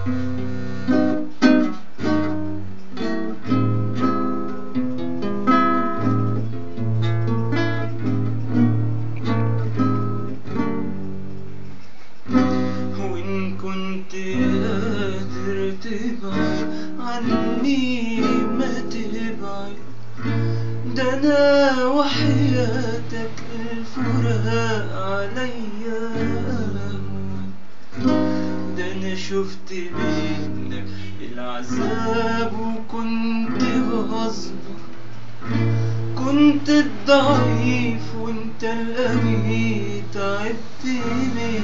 وإن كنت قادر تبعد عني ما تبعد ده أنا وحياتك الفراق عليا أهون ده أنا شفت منك العذاب وكنت بصبر كنت الضعيف وانت القوي تعبت مني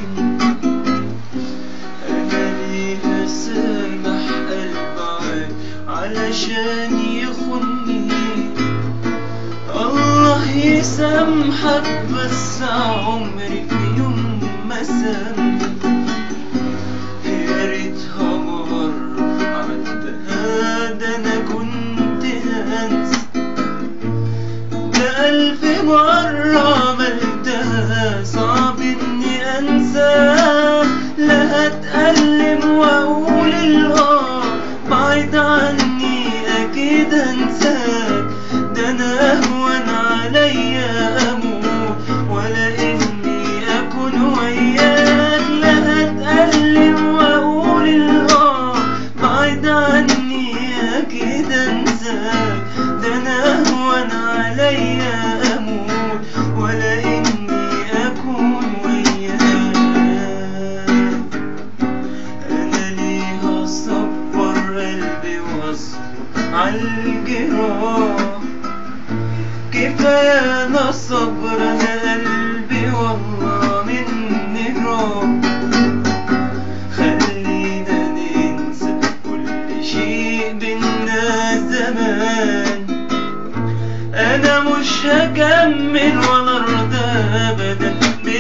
انا ليه اسامح قلبي علشان يخني الله يسامحك بس عمري في يوم ما سامحك يا ريتها مرة عدها ده انا كنت هنسى ده ألف مرة عملتها صعب إني أنسى لا هتألم وأقول الآه بعيد عني أكيد أنساك ده أنا أهون عليا أموت ولا إني أكون وياك لا هتألم وأقول الآه بعيد عني أكيد أنساك ده أنا أهون عليا أموت ولا إني أكون وياك أنا ليه أصبر قلبي وأصبر عالجراح كفاية أنا صبر أنا قلبي والله مني راح خلينا ننسى كل شيء بينا زمان انا مش هكمل ولا ارضى ابدا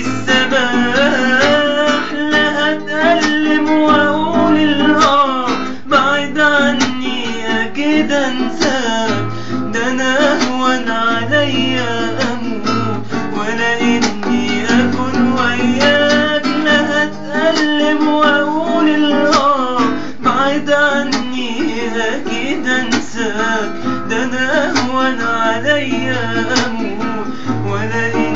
بالسماح لا هتألم واقول الاه بعيد عني اكيد انساك ده انا اهون عليا اموت ولا اني اكون وياك لا هتألم واقول الاه بعيد عني اكيد انساك ده انا اهون عليا اموت ولا